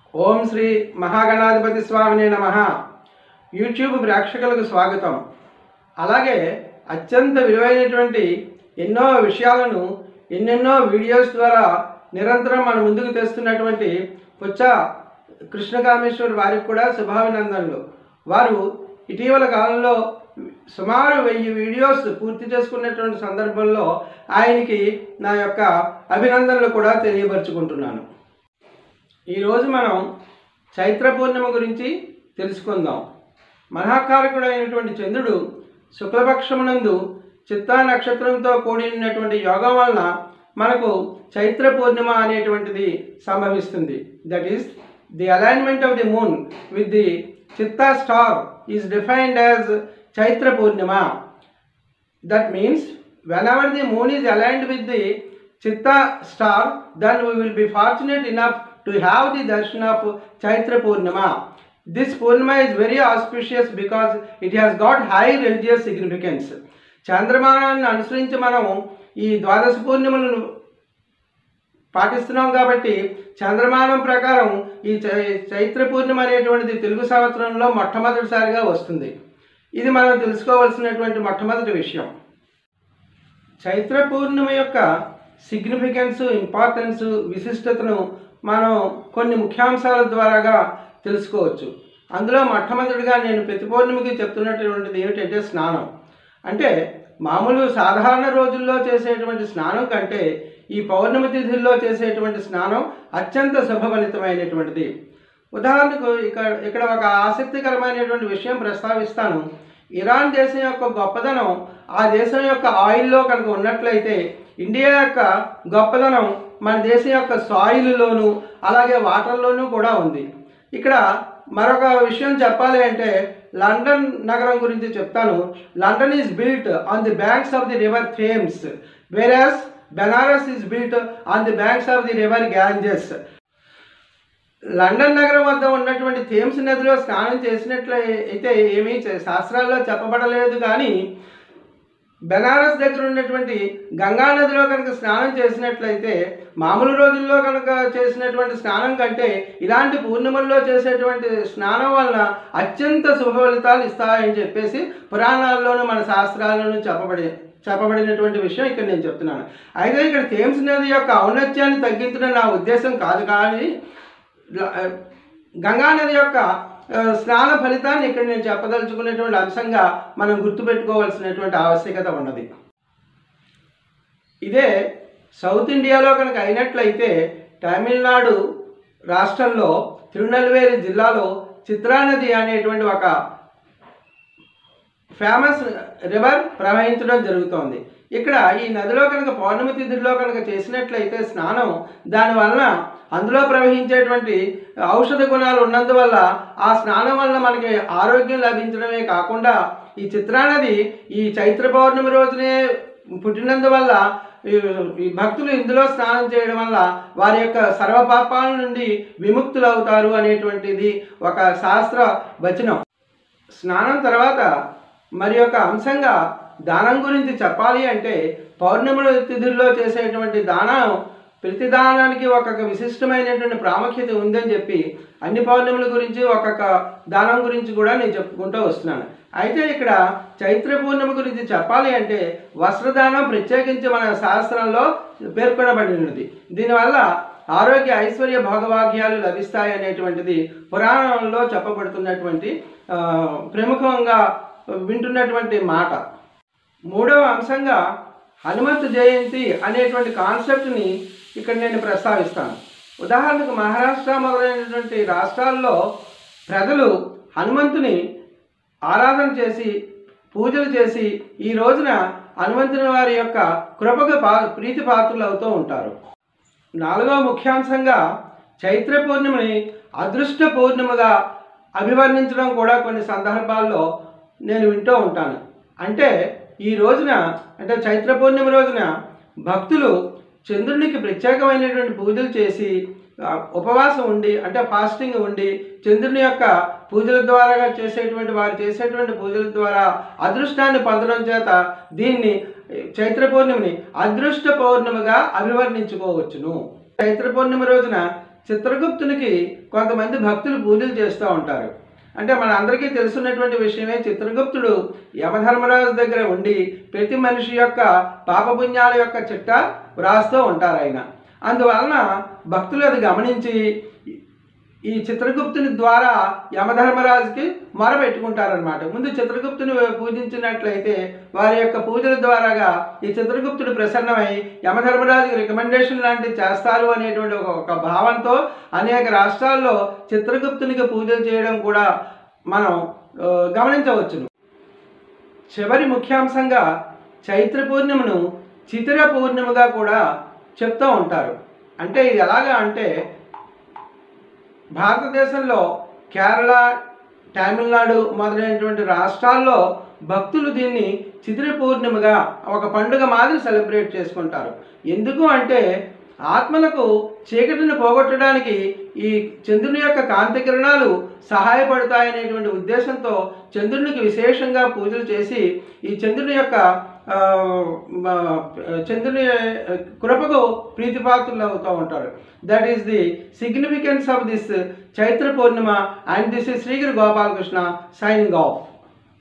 ఓం శ్రీ మహాగణాధిపతి స్వామిని నమ యూట్యూబ్ ప్రేక్షకులకు స్వాగతం అలాగే అత్యంత విలువైనటువంటి ఎన్నో విషయాలను ఎన్నెన్నో వీడియోస్ ద్వారా నిరంతరం మన ముందుకు తెస్తున్నటువంటి పుచ్చ కృష్ణకామేశ్వర్ వారికి కూడా శుభాభినందనలు వారు ఇటీవల కాలంలో సుమారు వెయ్యి వీడియోస్ పూర్తి చేసుకున్నటువంటి సందర్భంలో ఆయనకి నా యొక్క అభినందనలు కూడా తెలియపరుచుకుంటున్నాను ఈరోజు మనం చైత్ర పూర్ణిమ గురించి తెలుసుకుందాం మహాకారకుడైనటువంటి చంద్రుడు శుక్లపక్షమునందు చిత్తా నక్షత్రంతో కూడినటువంటి యోగం వలన మనకు చైత్ర పూర్ణిమ అనేటువంటిది సంభవిస్తుంది that is the alignment of the moon with the Chitta star is defined as Chaitra Purnima that means whenever the moon is aligned with the chitta star then we will be fortunate enough to have the darshan of chaitra purnima this purnima is very auspicious because it has got high religious significance చంద్రమానాన్ని అనుసరించి మనం ఈ ద్వాదశ పూర్ణిమలను పాటిస్తున్నాం కాబట్టి చంద్రమానం ప్రకారం ఈ చై- చైత్ర పూర్ణిమ అనేటువంటిది తెలుగు సంవత్సరంలో మొట్టమొదటిసారిగా వస్తుంది ఇది మనం తెలుసుకోవాల్సినటువంటి మొట్టమొదటి విషయం చైత్ర పూర్ణిమ యొక్క సిగ్నిఫికెన్స్ ఇంపార్టెన్స్ విశిష్టతను మనం కొన్ని ముఖ్యాంశాల ద్వారాగా తెలుసుకోవచ్చు అందులో మొట్టమొదటిగా నేను ప్రతి పౌర్ణమికి చెప్తున్నటువంటిది ఏమిటంటే స్నానం అంటే మామూలు సాధారణ రోజుల్లో చేసేటువంటి స్నానం కంటే ఈ పౌర్ణమి తిథుల్లో చేసేటువంటి స్నానం అత్యంత శుభఫలితమైనటువంటిది ఉదాహరణకు ఇక్కడ ఇక్కడ ఒక ఆసక్తికరమైనటువంటి విషయం ప్రస్తావిస్తాను ఇరాన్ దేశం యొక్క గొప్పదనం ఆ దేశం యొక్క ఆయిల్లో కనుక ఉన్నట్లయితే ఇండియా యొక్క గొప్పదనం మన దేశం యొక్క సాయిల్లోను అలాగే వాటర్లోనూ కూడా ఉంది ఇక్కడ మరొక విషయం చెప్పాలి అంటే లండన్ నగరం గురించి చెప్తాను London is built on the banks of the river Thames whereas Benaras is built on the banks of the river Ganges London నగరం వద్ద ఉన్నటువంటి థేమ్స్ నదిలో స్నానం చేసినట్లయితే ఏమీ చే- శాస్త్రాల్లో చెప్పబడలేదు కానీ బెనారస్ దగ్గర ఉన్నటువంటి గంగా నదిలో కనుక స్నానం చేసినట్లయితే మామూలు రోజుల్లో కనుక చేసినటువంటి స్నానం కంటే ఇలాంటి పూర్ణిమల్లో చేసేటువంటి స్నానం వలన అత్యంత శుభ ఫలితాలు ఇస్తాయని చెప్పేసి పురాణాల్లోనూ మన శాస్త్రాల్లోనూ చెప్పబడి చెప్పబడినటువంటి విషయం ఇక్కడ నేను చెప్తున్నాను అయితే ఇక్కడ థేమ్స్ నది యొక్క ఔన్నత్యాన్ని తగ్గించడం నా ఉద్దేశం కాదు కానీ ల- గంగా నది యొక్క ఆ, స్నాన ఫలితాన్ని ఇక్కడ నేను చెప్పదలుచుకునేటువంటి అంశంగా మనం గుర్తుపెట్టుకోవాల్సినటువంటి ఆవశ్యకత ఉన్నది ఇదే సౌత్ ఇండియాలో కనుక అయినట్లయితే తమిళనాడు రాష్ట్రంలో తిరునెల్వేలి జిల్లాలో చిత్రా నది అనేటువంటి ఒక ఫేమస్ రివర్ ప్రవహించడం జరుగుతోంది ఇక్కడ ఈ నదిలో కనుక పౌర్ణమి తిథిలో కనుక చేసినట్లయితే స్నానం దానివలన అందులో ప్రవహించేటువంటి ఔషధ గుణాలు ఉన్నందువల్ల ఆ స్నానం వల్ల మనకి ఆరోగ్యం లభించడమే కాకుండా ఈ చిత్రానది ఈ చైత్ర పౌర్ణమి రోజునే పుట్టినందువల్ల ఈ- ఈ భక్తులు ఇందులో స్నానం చేయడం వల్ల వారి యొక్క సర్వపాపాల నుండి విముక్తులు అవుతారు అనేటువంటిది ఒక శాస్త్ర వచనం స్నానం తర్వాత మరి యొక్క అంశంగా దానం గురించి చెప్పాలి అంటే పౌర్ణముల తిథుల్లో చేసేటువంటి దానం ప్రతి దానానికి ఒక్కొక్క విశిష్టమైనటువంటి ప్రాముఖ్యత ఉందని చెప్పి అన్ని పౌర్ణముల గురించి ఒక్కొక్క దానం గురించి కూడా నేను చెప్పుకుంటూ వస్తున్నాను అయితే ఇక్కడ చైత్ర పూర్ణిమ గురించి చెప్పాలి అంటే వస్త్రదానం ప్రత్యేకించి మన శాస్త్రంలో పేర్కొనబడినది దీనివల్ల ఆరోగ్య ఐశ్వర్య భోగభాగ్యాలు లభిస్తాయి అనేటువంటిది పురాణంలో చెప్పబడుతున్నటువంటి ఆ, ప్రముఖంగా వింటున్నటువంటి మాట మూడవ అంశంగా హనుమంతు జయంతి అనేటువంటి కాన్సెప్ట్ని ఇక్కడ నేను ప్రస్తావిస్తాను ఉదాహరణకు మహారాష్ట్ర మొదలైనటువంటి రాష్ట్రాల్లో ప్రజలు హనుమంతుని ఆరాధన చేసి పూజలు చేసి ఈ రోజున హనుమంతుని వారి యొక్క కృపకు పా ప్రీతి పాత్రలు అవుతూ ఉంటారు నాలుగవ ముఖ్యాంశంగా చైత్ర పౌర్ణమిని అదృష్ట పౌర్ణిమగా అభివర్ణించడం కూడా కొన్ని సందర్భాల్లో నేను వింటూ ఉంటాను అంటే ఈ రోజున అంటే చైత్ర పౌర్ణమి రోజున భక్తులు చంద్రునికి ప్రత్యేకమైనటువంటి పూజలు చేసి ఆ, ఉపవాసం ఉండి అంటే ఫాస్టింగ్ ఉండి చంద్రుని యొక్క పూజల ద్వారా చేసేటువంటి వారు చేసేటువంటి పూజల ద్వారా అదృష్టాన్ని పొందడం చేత దీన్ని చైత్ర పౌర్ణమిని అదృష్ట పౌర్ణమిగా అభివర్ణించుకోవచ్చును చైత్ర పౌర్ణమి రోజున చిత్రగుప్తునికి కొంతమంది భక్తులు పూజలు చేస్తూ ఉంటారు అంటే మన అందరికీ తెలుసున్నటువంటి విషయమే చిత్రగుప్తుడు యమధర్మరాజు దగ్గర ఉండి ప్రతి మనిషి యొక్క పాపపుణ్యాల యొక్క చిట్ట వ్రాస్తూ ఉంటారు ఆయన అందువలన భక్తులు అది గమనించి ఈ చిత్రగుప్తుని ద్వారా యమధర్మరాజుకి మొరపెట్టుకుంటారనమాట ముందు చిత్రగుప్తుని పూజించినట్లయితే వారి యొక్క పూజల ద్వారాగా ఈ చిత్రగుప్తుడు ప్రసన్నమై యమధర్మరాజుకి రికమెండేషన్ లాంటివి చేస్తారు అనేటువంటి ఒక ఒక భావంతో అనేక రాష్ట్రాల్లో చిత్రగుప్తునికి పూజలు చేయడం కూడా మనం ఆ, గమనించవచ్చును చివరి ముఖ్యాంశంగా చైత్ర పూర్ణిమను చితిర పూర్ణిమగా కూడా చెప్తూ ఉంటారు అంటే ఇది ఎలాగా అంటే భారతదేశంలో కేరళ తమిళనాడు మొదలైనటువంటి రాష్ట్రాల్లో భక్తులు దీన్ని చితిర పూర్ణిమగా ఒక పండుగ మాదిరి సెలబ్రేట్ చేసుకుంటారు ఎందుకు అంటే ఆత్మలకు చీకటిని పోగొట్టడానికి ఈ చంద్రుని యొక్క కాంతి కిరణాలు సహాయపడతాయనేటువంటి ఉద్దేశంతో చంద్రునికి విశేషంగా పూజలు చేసి ఈ చంద్రుని యొక్క ఆ, మ, చంద్రుని కృపకు ప్రీతిపాత్రులు అవుతూ ఉంటారు that is the significance of this Chaitra Purnima and this is Srigiri Gopalakrishna signing of